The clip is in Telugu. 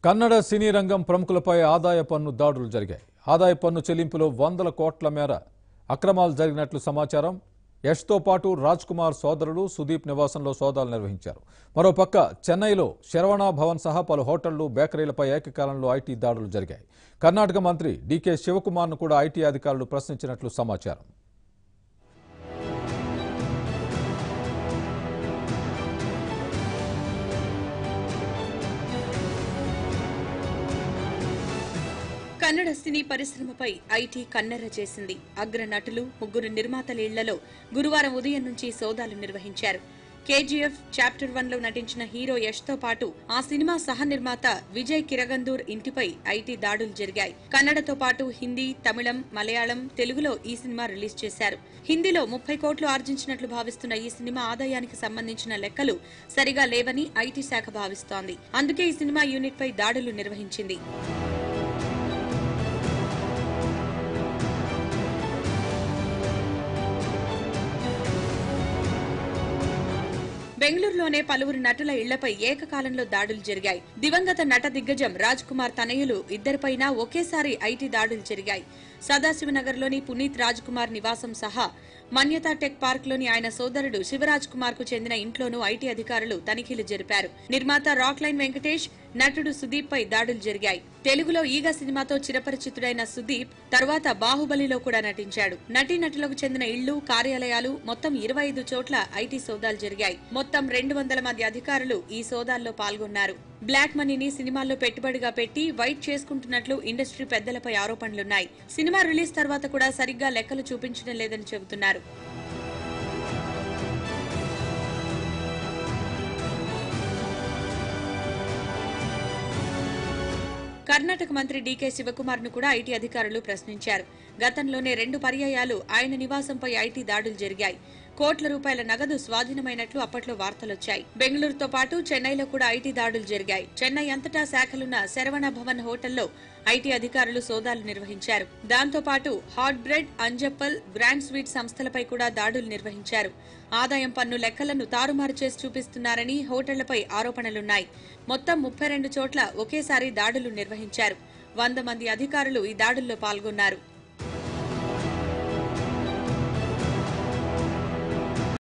కన్నడ సినీ రంగం ప్రముఖులపై ఆదాయ పన్ను దాడులు జరిగాయి ఆదాయ పన్ను చెల్లింపులో వందల కోట్ల మేర అక్రమాలు జరిగినట్లు సమాచారం యష్తో పాటు రాజ్ కుమార్ సోదరుడు సుదీప్ నివాసంలో సోదాలు నిర్వహించారు మరోపక్క చెన్నైలో శరవణ భవన్ సహా పలు హోటళ్లు బేకరీలపై ఏకకాలంలో ఐటీ దాడులు జరిగాయి కర్ణాటక మంత్రి డీకే శివకుమార్ను కూడా ఐటీ అధికారులు ప్రశ్నించినట్లు సమాచారం కన్నడ సినీ పరిశ్రమపై ఐటీ కన్నెర్ర చేసింది అగ్ర నటులు ముగ్గురు నిర్మాతల ఇళ్లలో గురువారం ఉదయం నుంచి సోదాలు నిర్వహించారు కేజీఎఫ్ చాప్టర్ వన్ లో నటించిన హీరో యష్ తో పాటు ఆ సినిమా సహ నిర్మాత విజయ్ కిరగందూర్ ఇంటిపై ఐటీ దాడులు జరిగాయి కన్నడతో పాటు హిందీ తమిళం మలయాళం తెలుగులో ఈ సినిమా రిలీజ్ చేశారు హిందీలో ముప్పై కోట్లు ఆర్జించినట్లు భావిస్తున్న ఈ సినిమా ఆదాయానికి సంబంధించిన లెక్కలు సరిగా లేవని ఐటీ శాఖ భావిస్తోంది అందుకే ఈ సినిమా యూనిట్ పై దాడులు నిర్వహించింది బెంగళూరులోనే పలువురు నటుల ఇళ్లపై ఏకకాలంలో దాడులు జరిగాయి దివంగత నట దిగ్గజం రాజ్ కుమార్ తనయులు ఇద్దరిపైన ఒకేసారి ఐటీ దాడులు జరిగాయి సదాశివనగర్లోని పునీత్ రాజ్ కుమార్ నివాసం సహా మన్యతా టెక్ పార్క్ లోని ఆయన సోదరుడు శివరాజ్ కుమార్ కు చెందిన ఇంట్లోనూ ఐటీ అధికారులు తనిఖీలు జరిపారు నిర్మాత రాక్లైన్ వెంకటేష్ నటుడు సుదీప్ పై దాడులు జరిగాయి తెలుగులో ఈగ సినిమాతో చిరపరిచితుడైన సుదీప్ తరువాత బాహుబలిలో కూడా నటించాడు నటీనటులకు చెందిన ఇళ్లు కార్యాలయాలు మొత్తం ఇరవై ఐదు చోట్ల ఐటీ సోదాలు జరిగాయి మొత్తం రెండు వందల మంది అధికారులు ఈ సోదాల్లో పాల్గొన్నారు బ్లాక్ మనీని సినిమాల్లో పెట్టుబడిగా పెట్టి వైట్ చేసుకుంటున్నట్లు ఇండస్ట్రీ పెద్దలపై ఆరోపణలున్నాయి సినిమా రిలీజ్ తర్వాత కూడా సరిగ్గా లెక్కలు చూపించడం లేదని చెబుతున్నారు కర్ణాటక మంత్రి డీకే శివకుమార్ ను కూడా ఐటీ అధికారులు ప్రశ్నించారు గతంలోనే రెండు పర్యాయాలు ఆయన నివాసంపై ఐటీ దాడులు జరిగాయి కోట్ల రూపాయల నగదు స్వాధీనమైనట్లు అప్పట్లో వార్తలొచ్చాయి బెంగళూరుతో పాటు చెన్నైలో కూడా ఐటీ దాడులు జరిగాయి చెన్నై అంతటా శాఖలున్న శరవణ భవన్ హోటల్లో ఐటీ అధికారులు సోదాలు నిర్వహించారు దాంతో పాటు hot bread Anjappar grand sweet సంస్థలపై కూడా దాడులు నిర్వహించారు ఆదాయం పన్ను లెక్కలను తారుమారు చేసి చూపిస్తున్నారని హోటళ్లపై ఆరోపణలున్నాయి మొత్తం ముప్పై రెండు చోట్ల ఒకేసారి దాడులు నిర్వహించారు వంద మంది అధికారులు ఈ దాడుల్లో పాల్గొన్నారు